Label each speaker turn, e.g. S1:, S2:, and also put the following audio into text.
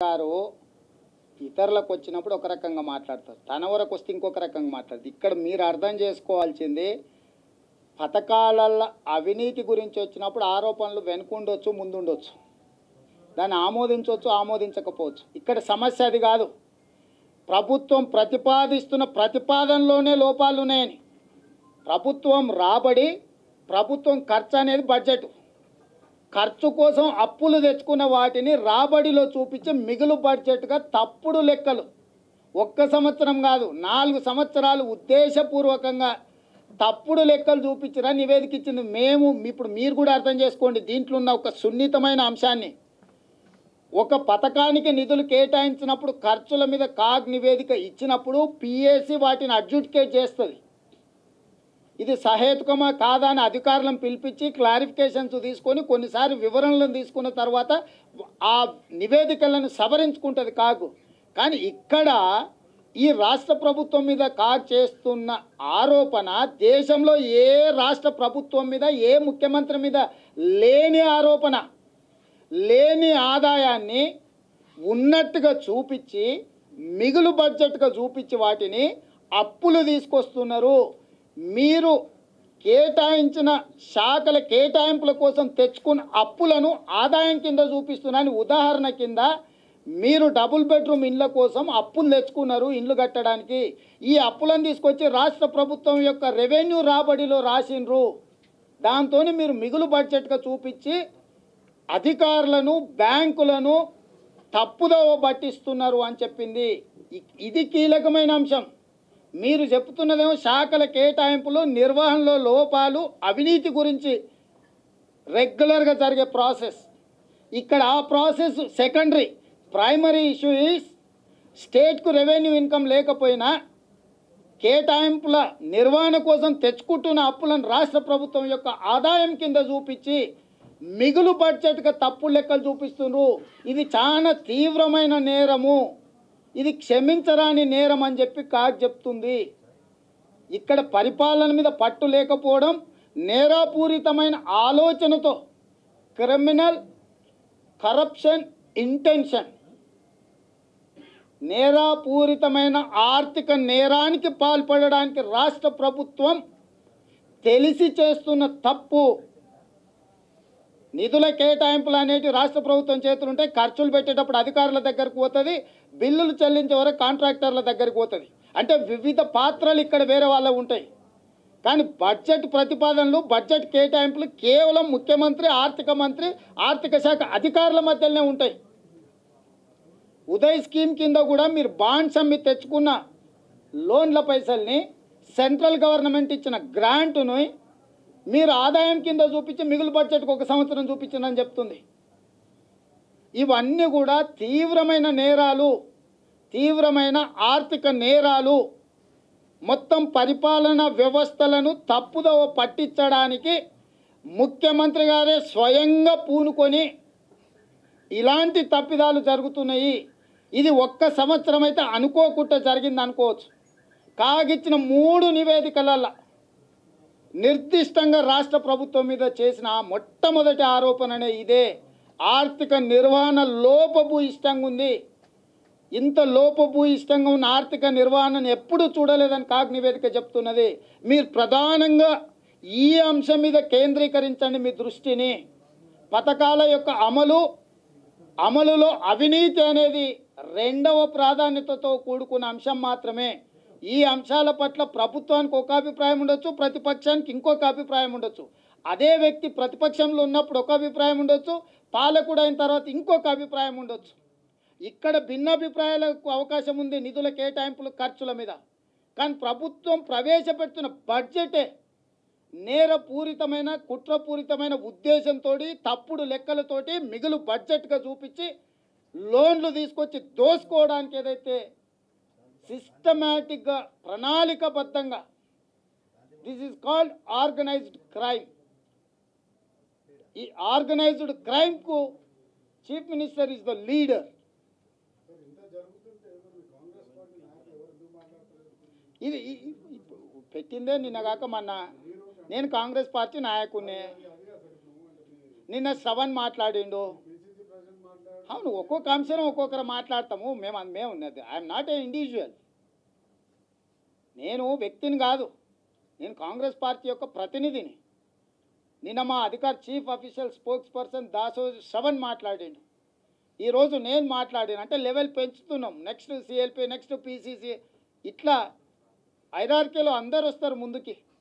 S1: గారు ఇతరులకు వచ్చినప్పుడు ఒక రకంగా మాట్లాడతారు తన వరకు వస్తే ఇంకొక రకంగా మాట్లాడతారు ఇక్కడ మీరు అర్థం చేసుకోవాల్సింది పథకాలలో అవినీతి గురించి వచ్చినప్పుడు ఆరోపణలు వెనుకుండొచ్చు ముందుండొచ్చు దాన్ని ఆమోదించవచ్చు ఆమోదించకపోవచ్చు ఇక్కడ సమస్య అది కాదు ప్రభుత్వం ప్రతిపాదిస్తున్న ప్రతిపాదనలోనే లోపాలు ఉన్నాయని ప్రభుత్వం రాబడి ప్రభుత్వం ఖర్చు అనేది బడ్జెట్ ఖర్చు కోసం అప్పులు తెచ్చుకున్న వాటిని రాబడిలో చూపించే మిగులు బడ్జెట్గా తప్పుడు లెక్కలు ఒక్క సంవత్సరం కాదు నాలుగు సంవత్సరాలు ఉద్దేశపూర్వకంగా తప్పుడు లెక్కలు చూపించరా నివేదిక ఇచ్చింది మేము ఇప్పుడు మీరు కూడా అర్థం చేసుకోండి దీంట్లో ఉన్న ఒక సున్నితమైన అంశాన్ని ఒక పథకానికి నిధులు కేటాయించినప్పుడు ఖర్చుల మీద కాగ్ నివేదిక ఇచ్చినప్పుడు పిఏసి వాటిని అడ్జుడికేట్ చేస్తుంది ఇది సహేతుకమా కాదా అని అధికారులను పిలిపించి క్లారిఫికేషన్స్ తీసుకొని కొన్నిసార్లు వివరణలను తీసుకున్న తర్వాత ఆ నివేదికలను సవరించుకుంటుంది కాగు కానీ ఇక్కడ ఈ రాష్ట్ర ప్రభుత్వం మీద కాగ్ చేస్తున్న ఆరోపణ దేశంలో ఏ రాష్ట్ర ప్రభుత్వం మీద ఏ ముఖ్యమంత్రి మీద లేని ఆరోపణ లేని ఆదాయాన్ని ఉన్నట్టుగా చూపించి మిగులు బడ్జెట్గా చూపించి వాటిని అప్పులు తీసుకొస్తున్నారు మీరు కేటాయించిన శాఖల కేటాయింపుల కోసం తెచ్చుకున్న అప్పులను ఆదాయం కింద చూపిస్తున్నాను ఉదాహరణ కింద మీరు డబుల్ బెడ్రూమ్ ఇండ్ల కోసం అప్పులు తెచ్చుకున్నారు ఇండ్లు కట్టడానికి ఈ అప్పులను తీసుకొచ్చి రాష్ట్ర ప్రభుత్వం యొక్క రెవెన్యూ రాబడిలో రాసిండ్రు దాంతో మీరు మిగులు బడ్జెట్గా చూపించి అధికారులను బ్యాంకులను తప్పుదోవ పట్టిస్తున్నారు అని చెప్పింది ఇ- ఇది కీలకమైన అంశం మీరు చెప్తున్నదేమో శాఖల కేటాయింపులు నిర్వహణలో లోపాలు అవినీతి గురించి రెగ్యులర్గా జరిగే ప్రాసెస్ ఇక్కడ ఆ process secondary primary issue is స్టేట్కు రెవెన్యూ ఇన్కమ్ లేకపోయినా కేటాయింపుల నిర్వహణ కోసం తెచ్చుకుంటున్న అప్పులను రాష్ట్ర ప్రభుత్వం యొక్క ఆదాయం కింద చూపించి మిగులు బడ్జెట్గా తప్పు లెక్కలు చూపిస్తున్నారు ఇది చాలా తీవ్రమైన నేరము ఇది క్షమించరాని నేరం అని చెప్పి కాగ్ చెప్తుంది ఇక్కడ పరిపాలన మీద పట్టు లేకపోవడం నేరాపూరితమైన ఆలోచనతో క్రిమినల్ కరప్షన్ ఇంటెన్షన్ నేరాపూరితమైన ఆర్థిక నేరానికి పాల్పడడానికి రాష్ట్ర ప్రభుత్వం తెలిసి చేస్తున్న తప్పు నిధుల కేటాయింపులు అనేవి రాష్ట్ర ప్రభుత్వం చేతులు ఉంటాయి ఖర్చులు పెట్టేటప్పుడు అధికారుల దగ్గరకు పోతుంది బిల్లులు చెల్లించే వరకు కాంట్రాక్టర్ల దగ్గరికి పోతుంది అంటే వివిధ పాత్రలు ఇక్కడ వేరే వాళ్ళ ఉంటాయి కానీ బడ్జెట్ ప్రతిపాదనలు బడ్జెట్ కేటాయింపులు కేవలం ముఖ్యమంత్రి ఆర్థిక మంత్రి ఆర్థిక శాఖ అధికారుల మధ్యలోనే ఉంటాయి ఉదయ్ స్కీమ్ కింద కూడా మీరు బాండ్స్ అమ్మి తెచ్చుకున్న లోన్ల పైసల్ని సెంట్రల్ గవర్నమెంట్ ఇచ్చిన గ్రాంట్ను మీరు ఆదాయం కింద చూపించి మిగులు బడ్జెట్కి ఒక సంవత్సరం చూపించిందని చెప్తుంది ఇవన్నీ కూడా తీవ్రమైన నేరాలు తీవ్రమైన ఆర్థిక నేరాలు మొత్తం పరిపాలన వ్యవస్థలను తప్పుదోవ పట్టించడానికి ముఖ్యమంత్రి గారే స్వయంగా పూనుకొని ఇలాంటి తప్పిదాలు జరుగుతున్నాయి ఇది ఒక్క సంవత్సరం అయితే అనుకోకుండా జరిగింది అనుకోవచ్చు కాగిచ్చిన మూడు నివేదికలల్లో నిర్దిష్టంగా రాష్ట్ర ప్రభుత్వం మీద చేసిన మొట్టమొదటి ఆరోపణనే ఇదే ఆర్థిక నిర్వహణ లోపభూ ఇష్టంగా ఉంది ఇంత లోపభూ ఇష్టంగా ఉన్న ఆర్థిక నిర్వహణను ఎప్పుడూ చూడలేదని కాగ్ నివేదిక చెప్తున్నది మీరు ప్రధానంగా ఈ అంశం మీద కేంద్రీకరించండి మీ దృష్టిని పథకాల యొక్క అమలు అమలులో అవినీతి అనేది రెండవ ప్రాధాన్యతతో కూడుకున్న అంశం మాత్రమే ఈ అంశాల పట్ల ప్రభుత్వానికి ఒక అభిప్రాయం ఉండొచ్చు ప్రతిపక్షానికి ఇంకొక అభిప్రాయం ఉండొచ్చు అదే వ్యక్తి ప్రతిపక్షంలో ఉన్నప్పుడు ఒక అభిప్రాయం ఉండొచ్చు పాలకుడు అయిన తర్వాత ఇంకొక అభిప్రాయం ఉండొచ్చు ఇక్కడ భిన్నాభిప్రాయాలకు అవకాశం ఉంది నిధుల కేటాయింపులు ఖర్చుల మీద కానీ ప్రభుత్వం ప్రవేశపెడుతున్న బడ్జెటే నేరపూరితమైన కుట్రపూరితమైన ఉద్దేశంతో తప్పుడు లెక్కలతోటి మిగులు బడ్జెట్గా చూపించి లోన్లు తీసుకొచ్చి దోసుకోవడానికి ఏదైతే సిస్టమేటిక్గా ప్రణాళికబద్ధంగా this is called organized crime ఈ ఆర్గనైజ్డ్ క్రైమ్కు chief minister is the leader ఇది ఈ- ఈ- ఇప్పుడు పెట్టిందే నిన్న కాక మొన్న నేను కాంగ్రెస్ పార్టీ నాయకుడిని నిన్న శ్రవణ్ మాట్లాడిండు
S2: పిసిసి ప్రెసిడెంట్ మాట్లాడు
S1: అవును ఒక్కొక్క అంశం ఒక్కొక్కరు మాట్లాడతాము మేము అన్- మేము ఉన్నది ఐఎమ్ నాట్ ఏ ఇండివిజువల్ నేను వ్యక్తిని కాదు నేను కాంగ్రెస్ పార్టీ యొక్క ప్రతినిధిని నిన్న మా అధికార చీఫ్ అఫీషియల్ స్పోక్స్ పర్సన్ దాసో శ్రవణ్ మాట్లాడిండు ఈరోజు నేను మాట్లాడిన అంటే లెవెల్ పెంచుతున్నాం నెక్స్ట్ సిఎల్పి నెక్స్ట్ పీసీసీ ఇట్లా ఐరార్కేలో అందరు వస్తారు ముందుకి